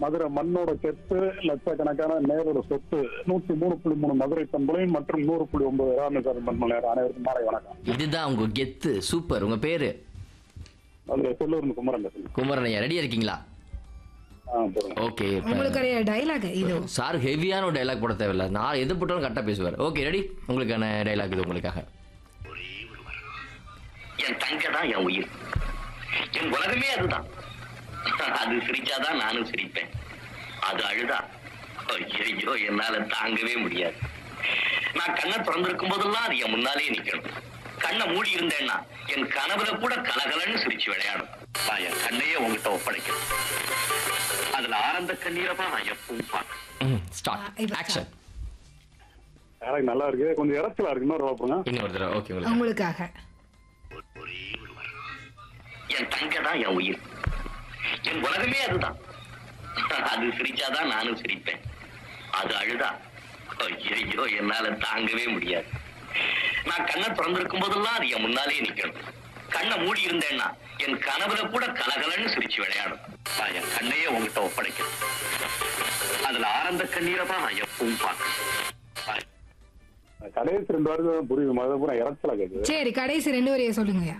மதுரை மண்ணோட கெத்து லட்சக்கணக்கான நேரோட சொத்து நூத்தி மூணு புள்ளி மூணு மதுரை பண்பலை மற்றும் நூறு புள்ளி ஒன்பது ராமேஸ்வரம் பண்பலை அனைவருக்கும் மாலை வணக்கம் இதுதான் உங்க கெத்து சூப்பர் உங்க பேரு அதுல சொல்லூர் குமரன் பேசுங்க குமரன் ஐயா ரெடியா இருக்கீங்களா ஆ போடுங்க ஓகே உங்களுக்கு டைலாக் இது சார் ஹெவியான ஒரு டைலாக் போட தேவையில்ல நான் எது போட்டாலும் கரெக்டாக பேசுவார் ஓகே ரெடி உங்களுக்கான டைலாக் இது உங்களுக்காக என் தங்க தான் என் உயிர் என் உலகமே அதுதான் அது சிரிச்சாதான் நானும் சிரிப்பேன் அது அழுதா ஐயோ என்னால தாங்கவே முடியாது நான் கண்ணை திறந்திருக்கும் போதெல்லாம் அது என் முன்னாலே நிக்கணும் கண்ணை மூடி இருந்தேன்னா என் கனவுல கூட கலகலன்னு சிரிச்சு விளையாடும் நான் என் கண்ணையே உங்ககிட்ட ஒப்படைக்கிறேன் அதுல ஆனந்த கண்ணீரை தான் நான் எப்பவும் பார்க்கணும் ஸ்டார்ட் ஆ, இப்ப ஆக்ஷன் எனக்கு நல்லா இருக்கு கொஞ்சம் இறச்சலா இருக்கு இன்னொரு வாப்புங்க இன்னொரு தடவை ஓகே உங்களுக்கு உங்களுக்காக என் தங்க தான் என் உயிர் என் உலகமே அதுதான் அது சிரிச்சாதான் நானும் சிரிப்பேன் அது அழுதா ஐயோ என்னால தாங்கவே முடியாது நான் கண்ணை திறந்திருக்கும் போதெல்லாம் அது என் முன்னாலே நிக்கணும் கண்ணை மூடி இருந்தேன்னா என் கனவுல கூட கலகலன்னு சிரிச்சு விளையாடும் நான் என் கண்ணையே உங்ககிட்ட ஒப்படைக்கிறேன் அதுல ஆனந்த கண்ணீரை தான் நான் எப்பவும் பார்க்கணும் கடைசி ரெண்டு வாரத்துக்கு புரியுது மதுரை பூரா இறச்சலா கேக்குது சரி கடைசி ரெண்டு வரைய சொல்லுங்கய்யா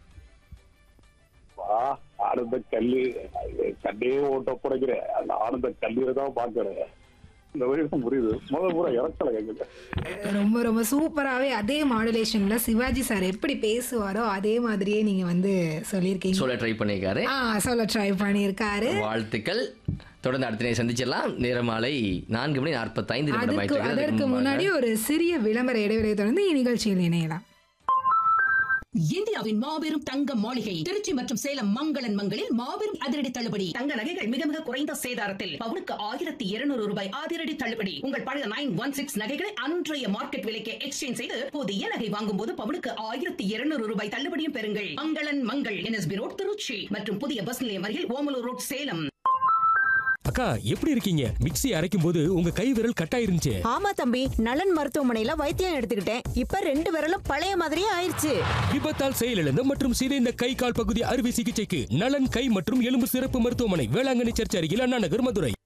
வா ஆனந்த கல்லு கண்டே ஓட்ட புடைக்கிறேன் அந்த ஆனந்த கல்லீரை தான் பாக்குறேன் இந்த வரைக்கும் புரியுது முதல் பூரா இறச்சலா கேக்குது ரொம்ப ரொம்ப சூப்பராகவே அதே மாடுலேஷன்ல சிவாஜி சார் எப்படி பேசுவாரோ அதே மாதிரியே நீங்க வந்து சொல்லியிருக்கீங்க சொல்ல ட்ரை பண்ணியிருக்காரு ஆ சொல்ல ட்ரை பண்ணியிருக்காரு வாழ்த்துக்கள் தொடர்ந்து அடுத்த நேரம் சந்திச்சிடலாம் நேரமாலை நான்கு மணி நாற்பத்தைந்து நிமிடம் அதற்கு ஆயிட்டு இருக்கு. அதற்கு அதுக்கு முன்னாடி ஒரு சிறிய விளம்பர இடைவெளியை தொடர்ந்து இந்நிகழ்ச்சியில் இணையலாம் இந்தியாவின் மாபெரும் தங்க மாளிகை திருச்சி மற்றும் சேலம் மங்களன் மங்களில் மாபெரும் அதிரடி தள்ளுபடி தங்க நகைகள் மிக மிக குறைந்த சேதாரத்தில் பவுனுக்கு ஆயிரத்தி இருநூறு ரூபாய் அதிரடி தள்ளுபடி உங்கள் பழைய நைன் ஒன் சிக்ஸ் நகைகளை அன்றைய மார்க்கெட் விலைக்கு எக்ஸ்சேஞ்ச் செய்து புதிய நகை வாங்கும் போது பவுனுக்கு ஆயிரத்தி இருநூறு ரூபாய் தள்ளுபடியும் பெறுங்கள் மங்களன் மங்கள் என்எஸ்பி ரோட் திருச்சி மற்றும் புதிய பஸ் நிலையம் அருகில் ஓமலூர் ரோட் சேலம் அக்கா எப்படி இருக்கீங்க மிக்ஸி அரைக்கும் போது உங்க கை விரல் கட்டாயிருந்துச்சு ஆமா தம்பி நலன் மருத்துவமனையில வைத்தியம் எடுத்துக்கிட்டேன் இப்ப ரெண்டு விரலும் பழைய மாதிரியே ஆயிருச்சு விபத்தால் செயலிழந்த மற்றும் சிதைந்த கை கால் பகுதி அறுவை சிகிச்சைக்கு நலன் கை மற்றும் எலும்பு சிறப்பு மருத்துவமனை வேளாங்கண்ணி சர்ச் அருகில் அண்ணா நகர் மதுரை